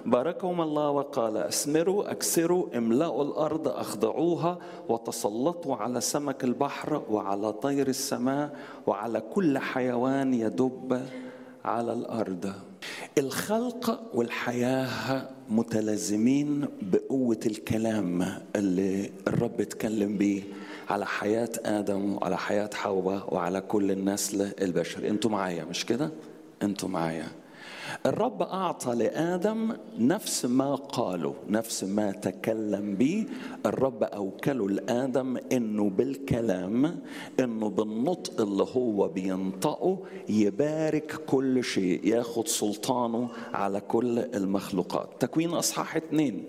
باركهم الله وقال اسمروا اكسروا املأوا الارض اخضعوها وتسلطوا على سمك البحر وعلى طير السماء وعلى كل حيوان يدب على الارض الخلق والحياه متلازمين بقوه الكلام اللي الرب اتكلم بيه على حياه ادم وعلى حياه حواء وعلى كل النسل البشري انتوا معايا مش كده انتوا معايا الرب اعطى لادم نفس ما قاله نفس ما تكلم به الرب اوكله لادم انه بالكلام انه بالنطق اللي هو بينطقه يبارك كل شيء ياخد سلطانه على كل المخلوقات تكوين اصحاح اتنين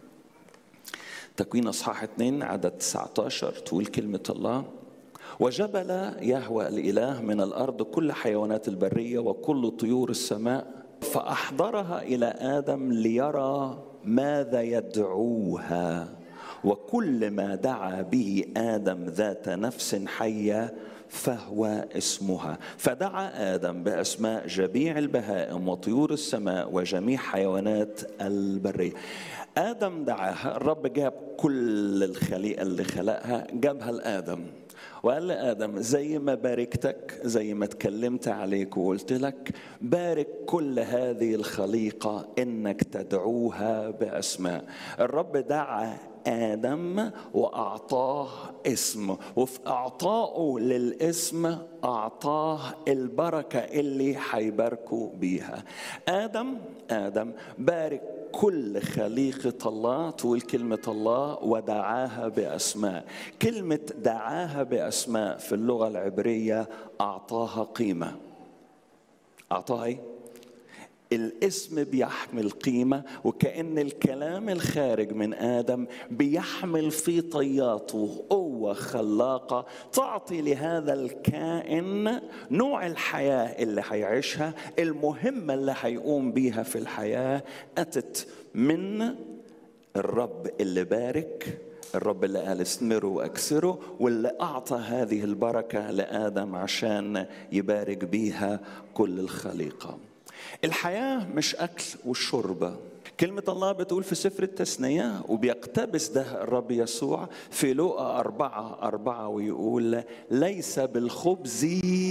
تكوين اصحاح اتنين عدد 19 تقول كلمه الله وجبل يهوى الاله من الارض كل حيوانات البريه وكل طيور السماء فاحضرها الى ادم ليرى ماذا يدعوها وكل ما دعا به ادم ذات نفس حيه فهو اسمها فدعا ادم باسماء جميع البهائم وطيور السماء وجميع حيوانات البريه ادم دعاها الرب جاب كل الخليقه اللي خلقها جابها لادم وقال لآدم زي ما باركتك زي ما اتكلمت عليك وقلت لك بارك كل هذه الخليقة إنك تدعوها بأسماء الرب دعا آدم وأعطاه اسم وفي إعطائه للاسم أعطاه البركة اللي حيباركوا بيها آدم آدم بارك كل خليقة الله تقول كلمة الله ودعاها بأسماء كلمة دعاها بأسماء في اللغة العبرية أعطاها قيمة أعطاها إيه؟ الاسم بيحمل قيمة وكأن الكلام الخارج من آدم بيحمل في طياته قوة خلاقة تعطي لهذا الكائن نوع الحياة اللي هيعيشها المهمة اللي هيقوم بيها في الحياة أتت من الرب اللي بارك الرب اللي قال اسمروا واكسروا واللي اعطى هذه البركه لادم عشان يبارك بيها كل الخليقه الحياة مش أكل والشرب كلمة الله بتقول في سفر التثنية وبيقتبس ده الرب يسوع في لوقا أربعة أربعة ويقول ليس بالخبز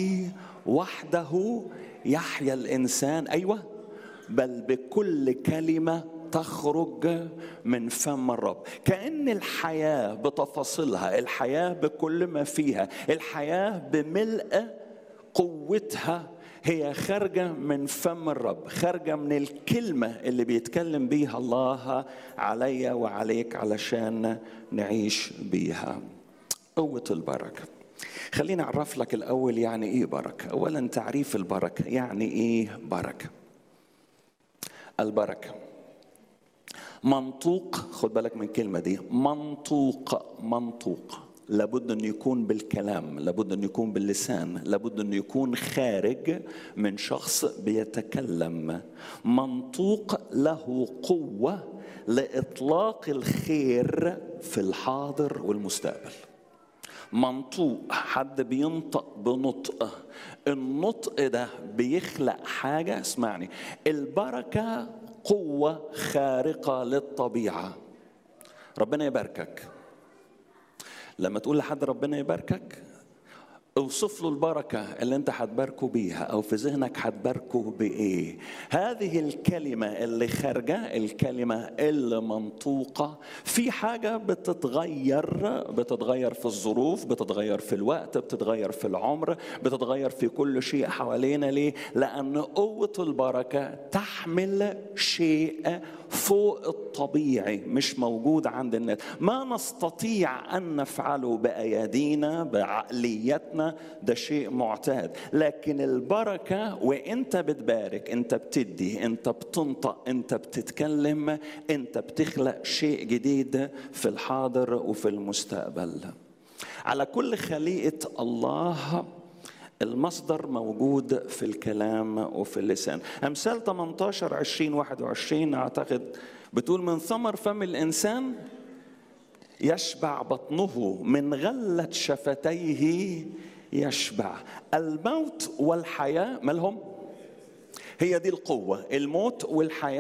وحده يحيا الإنسان أيوة بل بكل كلمة تخرج من فم الرب كأن الحياة بتفاصيلها الحياة بكل ما فيها الحياة بملء قوتها هي خارجة من فم الرب خارجة من الكلمة اللي بيتكلم بيها الله عليا وعليك علشان نعيش بيها قوة البركة خليني أعرف لك الأول يعني إيه بركة أولا تعريف البركة يعني إيه بركة البركة منطوق خد بالك من الكلمة دي منطوق منطوق لابد أن يكون بالكلام لابد أن يكون باللسان لابد أن يكون خارج من شخص بيتكلم منطوق له قوة لإطلاق الخير في الحاضر والمستقبل منطوق حد بينطق بنطق النطق ده بيخلق حاجة اسمعني البركة قوة خارقة للطبيعة ربنا يباركك لما تقول لحد ربنا يباركك اوصف له البركة اللي انت هتباركه بيها او في ذهنك هتباركه بايه هذه الكلمة اللي خارجة الكلمة اللي منطوقة في حاجة بتتغير بتتغير في الظروف بتتغير في الوقت بتتغير في العمر بتتغير في كل شيء حوالينا ليه لان قوة البركة تحمل شيء فوق الطبيعي مش موجود عند الناس ما نستطيع ان نفعله بايادينا بعقليتنا ده شيء معتاد لكن البركه وانت بتبارك انت بتدي انت بتنطق انت بتتكلم انت بتخلق شيء جديد في الحاضر وفي المستقبل على كل خليقه الله المصدر موجود في الكلام وفي اللسان أمثال 18 20 21 أعتقد بتقول من ثمر فم الإنسان يشبع بطنه من غلة شفتيه يشبع الموت والحياة مالهم هي دي القوة الموت والحياة